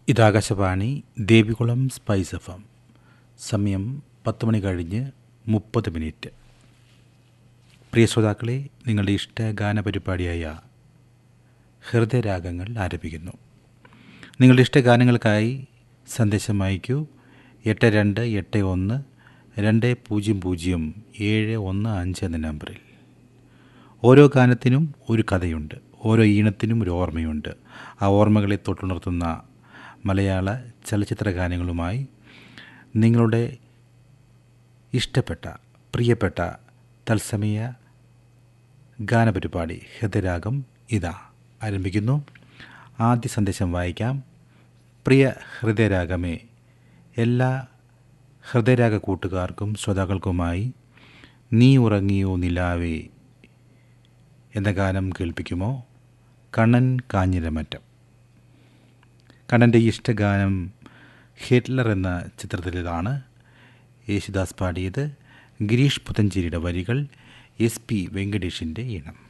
ഇതാകാശവാണി Devikulam spice F M സമയം പത്ത് മണി കഴിഞ്ഞ് മുപ്പത് മിനിറ്റ് പ്രിയ ശ്രോതാക്കളെ നിങ്ങളുടെ ഇഷ്ട ഗാന പരിപാടിയായ ഹൃദയരാഗങ്ങൾ ആരംഭിക്കുന്നു നിങ്ങളുടെ ഇഷ്ട ഗാനങ്ങൾക്കായി സന്ദേശം അയക്കൂ എട്ട് രണ്ട് എട്ട് ഒന്ന് രണ്ട് പൂജ്യം പൂജ്യം ഏഴ് ഒന്ന് അഞ്ച് എന്ന നമ്പറിൽ ഓരോ ഗാനത്തിനും ഒരു കഥയുണ്ട് ഓരോ ഈണത്തിനും ഒരു ഓർമ്മയുണ്ട് ആ ഓർമ്മകളെ തൊട്ടുണർത്തുന്ന മലയാള ചലച്ചിത്ര ഗാനങ്ങളുമായി നിങ്ങളുടെ ഇഷ്ടപ്പെട്ട പ്രിയപ്പെട്ട തത്സമയ ഗാനപരിപാടി ഹൃദയരാഗം ഇതാ ആരംഭിക്കുന്നു ആദ്യ സന്ദേശം വായിക്കാം പ്രിയ ഹൃദയരാഗമേ എല്ലാ ഹൃദയരാഗ കൂട്ടുകാർക്കും ശ്രോതാക്കൾക്കുമായി നീ ഉറങ്ങിയോ നിലാവേ എന്ന ഗാനം കേൾപ്പിക്കുമോ കണ്ണൻ കാഞ്ഞിരമറ്റം കണ്ണൻ്റെ ഇഷ്ടഗാനം ഹിറ്റ്ലർ എന്ന ചിത്രത്തിലേതാണ് യേശുദാസ് പാടിയത് ഗിരീഷ് പുത്തഞ്ചേരിയുടെ വരികൾ എസ് പി വെങ്കടേഷിൻ്റെ ഈണം